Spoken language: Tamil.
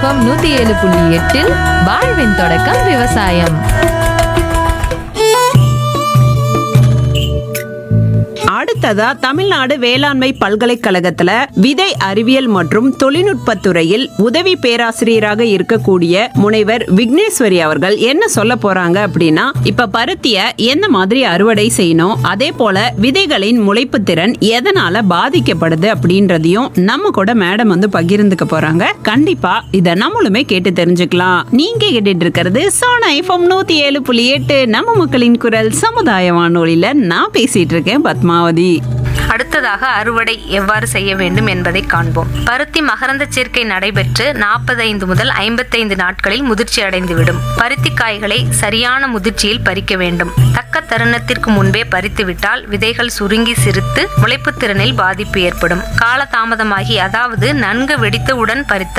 எஃப்எம் நூத்தி ஏழு புள்ளி எட்டில் வாழ்வின் தொடக்கம் விவசாயம் அடுத்ததா தமிழ்நாடு வேளாண்மை பல்கலைக்கழகத்துல விதை அறிவியல் மற்றும் தொழில்நுட்பத் துறையில் உதவி பேராசிரியராக இருக்கக்கூடிய முனைவர் விக்னேஸ்வரி அவர்கள் என்ன சொல்ல போறாங்க அப்படின்னா இப்ப பருத்திய எந்த மாதிரி அறுவடை செய்யணும் அதே போல விதைகளின் முளைப்பு திறன் எதனால பாதிக்கப்படுது அப்படின்றதையும் நம்ம கூட மேடம் வந்து பகிர்ந்துக்க போறாங்க கண்டிப்பா இத நம்மளுமே கேட்டு தெரிஞ்சுக்கலாம் நீங்க கேட்டுட்டு இருக்கிறது சோனா எஃப்எம் நூத்தி ஏழு புள்ளி எட்டு நம்ம மக்களின் குரல் சமுதாய வானொலியில நான் பேசிட்டு இருக்கேன் பத்மாவதி அடுத்ததாக அறுவடை எவ்வாறு செய்ய வேண்டும் என்பதை காண்போம் பருத்தி மகரந்த சேர்க்கை நடைபெற்று நாற்பத்தைந்து முதல் ஐம்பத்தைந்து நாட்களில் முதிர்ச்சி அடைந்துவிடும் பருத்தி காய்களை சரியான முதிர்ச்சியில் பறிக்க வேண்டும் தக்க தருணத்திற்கு முன்பே பறித்துவிட்டால் விதைகள் சுருங்கி சிறுத்து முளைப்புத் திறனில் பாதிப்பு ஏற்படும் கால தாமதமாகி அதாவது நன்கு வெடித்தவுடன் பறித்தால்